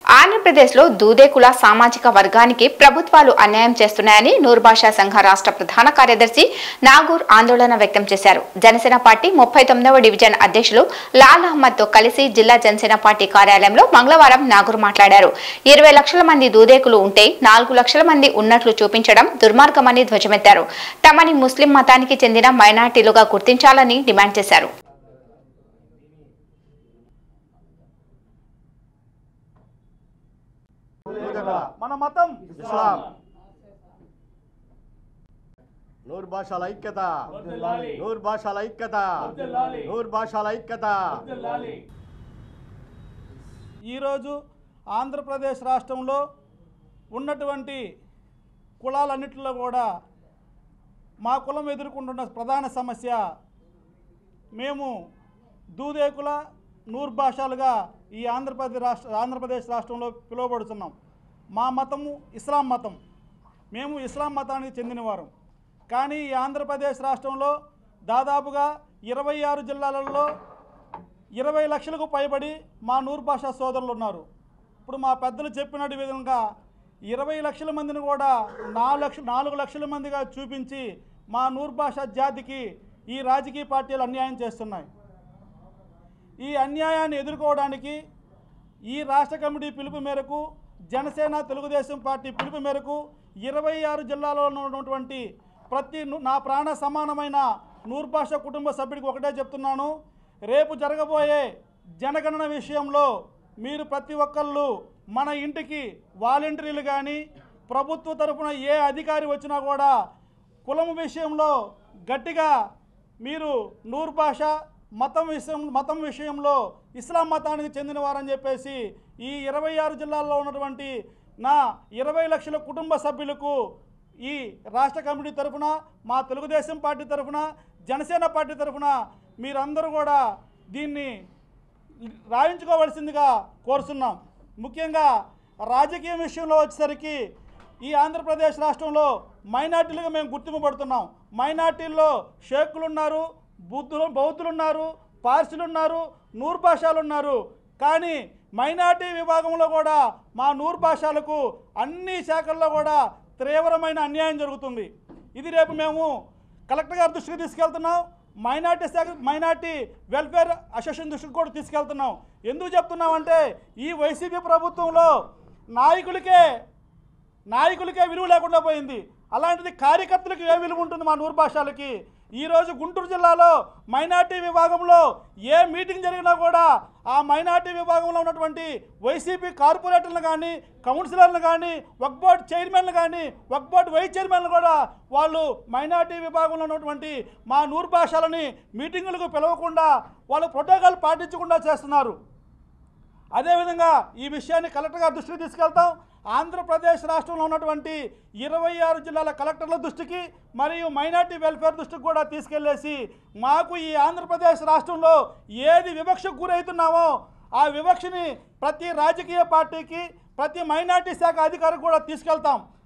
ఆంధ్రప్రదేశ్లో దూదేకుల సామాజిక వర్గానికి ప్రభుత్వాలు అన్యాయం చేస్తున్నాయని నూర్భాషా సంఘ రాష్ట్ర ప్రధాన కార్యదర్శి నాగూర్ ఆందోళన వ్యక్తం చేశారు జనసేన పార్టీ ముప్పై తొమ్మిదవ డివిజన్ అధ్యక్షులు లాల్ అహ్మద్ తో కలిసి జిల్లా జనసేన పార్టీ కార్యాలయంలో మంగళవారం నాగూర్ మాట్లాడారు ఇరవై లక్షల మంది దూదేకులు ఉంటే నాలుగు లక్షల మంది ఉన్నట్లు చూపించడం దుర్మార్గమని ధ్వజమెత్తారు తమని ముస్లిం మతానికి చెందిన మైనార్టీలుగా గుర్తించాలని డిమాండ్ చేశారు మన మతం ఇస్లాం నూరు భాషల ఐక్యత నూరు భాషల ఐక్యత నూరు భాషల ఐక్యత ఈరోజు ఆంధ్రప్రదేశ్ రాష్ట్రంలో ఉన్నటువంటి కులాలన్నింటిలో కూడా మా కులం ఎదుర్కొంటున్న ప్రధాన సమస్య మేము దూదేకుల నూరు భాషలుగా ఈ ఆంధ్రప్రదేశ్ రాష్ట్ర ఆంధ్రప్రదేశ్ రాష్ట్రంలో పిలువబడుతున్నాం మా మతము ఇస్లాం మతం మేము ఇస్లాం మతానికి చెందినవారం కానీ ఈ ఆంధ్రప్రదేశ్ రాష్ట్రంలో దాదాపుగా ఇరవై ఆరు జిల్లాలలో ఇరవై లక్షలకు పైబడి మా నూరు భాషా సోదరులు ఉన్నారు ఇప్పుడు మా పెద్దలు చెప్పినట్టు విధంగా ఇరవై లక్షల మందిని కూడా నాలుగు లక్ష నాలుగు లక్షల మందిగా చూపించి మా నూరు భాషా జాతికి ఈ రాజకీయ పార్టీలు అన్యాయం చేస్తున్నాయి ఈ అన్యాయాన్ని ఎదుర్కోవడానికి ఈ రాష్ట్ర కమిటీ పిలుపు మేరకు జనసేన తెలుగుదేశం పార్టీ పిలుపు మేరకు ఇరవై ఆరు జిల్లాలలో ఉన్నటువంటి ప్రతి ను- నా ప్రాణ సమానమైన నూరు భాష కుటుంబ సభ్యుడికి ఒకటే చెప్తున్నాను రేపు జరగబోయే జనగణన విషయంలో మీరు ప్రతి ఒక్కళ్ళు మన ఇంటికి వాలంటీర్లు కానీ ప్రభుత్వ తరపున ఏ అధికారి వచ్చినా కూడా కులం విషయంలో గట్టిగా మీరు నూరు భాష మతం విషయం మతం విషయంలో ఇస్లాం మతానికి చెందిన వారని చెప్పేసి ఈ ఇరవై ఆరు జిల్లాల్లో ఉన్నటువంటి నా ఇరవై లక్షల కుటుంబ సభ్యులకు ఈ రాష్ట్ర కమిటీ తరఫున మా తెలుగుదేశం పార్టీ తరఫున జనసేన పార్టీ తరఫున మీరందరూ కూడా దీన్ని రాయించుకోవలసిందిగా కోరుతున్నాం ముఖ్యంగా రాజకీయ విషయంలో వచ్చేసరికి ఈ ఆంధ్రప్రదేశ్ రాష్ట్రంలో మైనార్టీలుగా మేము గుర్తింపబడుతున్నాం మైనార్టీల్లో షేకులు ఉన్నారు బుద్ధులు బౌద్ధులు ఉన్నారు పార్సీలు ఉన్నారు నూరు భాషాలు ఉన్నారు కానీ మైనార్టీ విభాగంలో కూడా మా నూరు భాషలకు అన్ని శాఖల్లో కూడా తీవ్రమైన అన్యాయం జరుగుతుంది ఇది రేపు మేము కలెక్టర్ గారి దృష్టికి తీసుకెళ్తున్నాం మైనార్టీ శాఖ మైనార్టీ వెల్ఫేర్ అసోసియేషన్ దృష్టికి కూడా తీసుకెళ్తున్నాం ఎందుకు చెప్తున్నామంటే ఈ వైసీపీ ప్రభుత్వంలో నాయకులకే నాయకులకే విలువ లేకుండా పోయింది అలాంటిది కార్యకర్తలకు ఏ విలువ ఉంటుంది మా నూరు భాషలకి ఈరోజు గుంటూరు జిల్లాలో మైనార్టీ విభాగంలో ఏ మీటింగ్ జరిగినా కూడా ఆ మైనార్టీ విభాగంలో ఉన్నటువంటి వైసీపీ కార్పొరేటర్లు కానీ కౌన్సిలర్లు కానీ వక్ బోర్డ్ చైర్మన్లు కానీ వక్ బోర్డ్ వైస్ చైర్మన్లు కూడా వాళ్ళు మైనార్టీ విభాగంలో ఉన్నటువంటి మా నూరు భాషలని మీటింగులకు పిలవకుండా వాళ్ళు ప్రోటోకాల్ పాటించకుండా చేస్తున్నారు అదేవిధంగా ఈ విషయాన్ని కలెక్టర్ గారి దృష్టికి తీసుకెళ్తాం ఆంధ్రప్రదేశ్ రాష్ట్రంలో ఉన్నటువంటి ఇరవై ఆరు జిల్లాల కలెక్టర్ల దృష్టికి మరియు మైనార్టీ వెల్ఫేర్ దృష్టికి కూడా తీసుకెళ్లేసి మాకు ఈ ఆంధ్రప్రదేశ్ రాష్ట్రంలో ఏది వివక్షకు గురవుతున్నామో ఆ వివక్షని ప్రతి రాజకీయ పార్టీకి ప్రతి మైనార్టీ శాఖ అధికారికి కూడా తీసుకెళ్తాం